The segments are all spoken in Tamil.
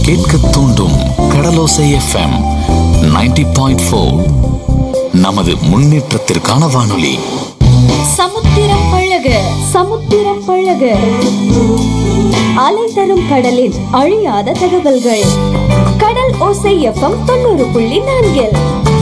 கேட்க தூண்டும் கடலோசை எஃப்எம் 90.4 பாயிண்ட் நமது முன்னேற்றத்திற்கான வானொலி சமுத்திரம் பழக சமுத்திரம் பழக அலை தரும் கடலின் அழியாத தகவல்கள் கடல் ஓசை எஃப்எம் தொண்ணூறு புள்ளி நான்கில்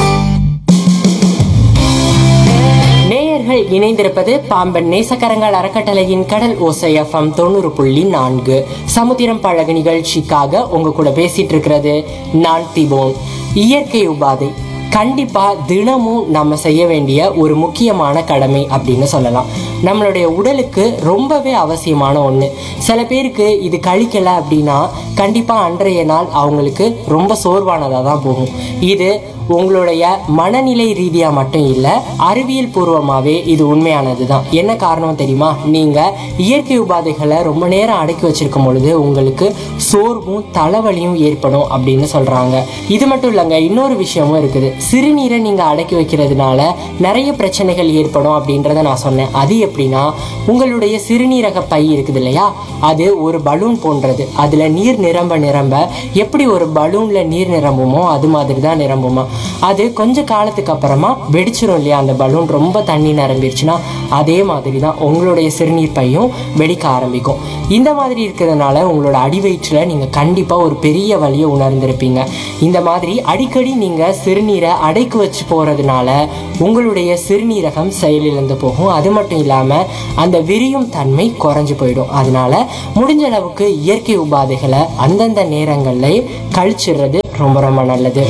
நேயர்கள் இணைந்திருப்பது பாம்பன் நேசக்கரங்கள் அறக்கட்டளையின் கடல் ஓசை எஃப்எம் தொண்ணூறு புள்ளி நான்கு சமுத்திரம் பழகு நிகழ்ச்சிக்காக உங்க கூட பேசிட்டு இருக்கிறது நான் திபோன் இயற்கை உபாதை கண்டிப்பா தினமும் நம்ம செய்ய வேண்டிய ஒரு முக்கியமான கடமை அப்படின்னு சொல்லலாம் நம்மளுடைய உடலுக்கு ரொம்பவே அவசியமான ஒன்று சில பேருக்கு இது கழிக்கல அப்படின்னா கண்டிப்பா அன்றைய நாள் அவங்களுக்கு ரொம்ப சோர்வானதாக தான் போகும் இது உங்களுடைய மனநிலை ரீதியா மட்டும் இல்ல அறிவியல் பூர்வமாவே இது உண்மையானது தான் என்ன காரணம் தெரியுமா நீங்க இயற்கை உபாதைகளை ரொம்ப நேரம் அடக்கி வச்சிருக்கும் பொழுது உங்களுக்கு சோர்வும் தலைவலியும் ஏற்படும் அப்படின்னு சொல்றாங்க இது மட்டும் இல்லைங்க இன்னொரு விஷயமும் இருக்குது சிறுநீரை நீங்க அடக்கி வைக்கிறதுனால நிறைய பிரச்சனைகள் ஏற்படும் அப்படின்றத நான் சொன்னேன் அது எப்படின்னா உங்களுடைய சிறுநீரக பை இருக்குது இல்லையா அது ஒரு பலூன் போன்றது அதுல நீர் நிரம்ப நிரம்ப எப்படி ஒரு பலூன்ல நீர் நிரம்புமோ அது மாதிரி தான் நிரம்புமா அது கொஞ்ச காலத்துக்கு அப்புறமா வெடிச்சிரும் இல்லையா அந்த பலூன் ரொம்ப தண்ணி நிரம்பிருச்சுன்னா அதே மாதிரி தான் உங்களுடைய சிறுநீர் பையும் வெடிக்க ஆரம்பிக்கும் இந்த மாதிரி இருக்கிறதுனால உங்களோட அடிவயிற்றில் நீங்கள் கண்டிப்பாக ஒரு பெரிய வலியை உணர்ந்திருப்பீங்க இந்த மாதிரி அடிக்கடி நீங்கள் சிறுநீரை அடைக்கு வச்சு போகிறதுனால உங்களுடைய சிறுநீரகம் செயலிழந்து போகும் அது மட்டும் இல்லாமல் அந்த விரியும் தன்மை குறைஞ்சு போயிடும் அதனால முடிஞ்ச அளவுக்கு இயற்கை உபாதைகளை அந்தந்த நேரங்களில் கழிச்சிடுறது ரொம்ப ரொம்ப நல்லது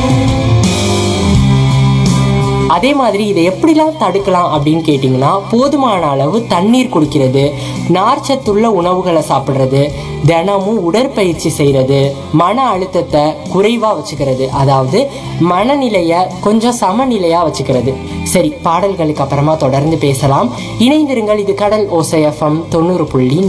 அதே மாதிரி இதை எப்படிலாம் தடுக்கலாம் அப்படின்னு கேட்டிங்கன்னா போதுமான அளவு தண்ணீர் குடிக்கிறது நார்ச்சத்துள்ள உணவுகளை சாப்பிட்றது தினமும் உடற்பயிற்சி செய்கிறது மன அழுத்தத்தை குறைவாக வச்சுக்கிறது அதாவது மனநிலையை கொஞ்சம் சமநிலையாக வச்சுக்கிறது சரி பாடல்களுக்கு அப்புறமா தொடர்ந்து பேசலாம் இணைந்திருங்கள் இது கடல் ஓசை எஃப்எம் தொண்ணூறு புள்ளி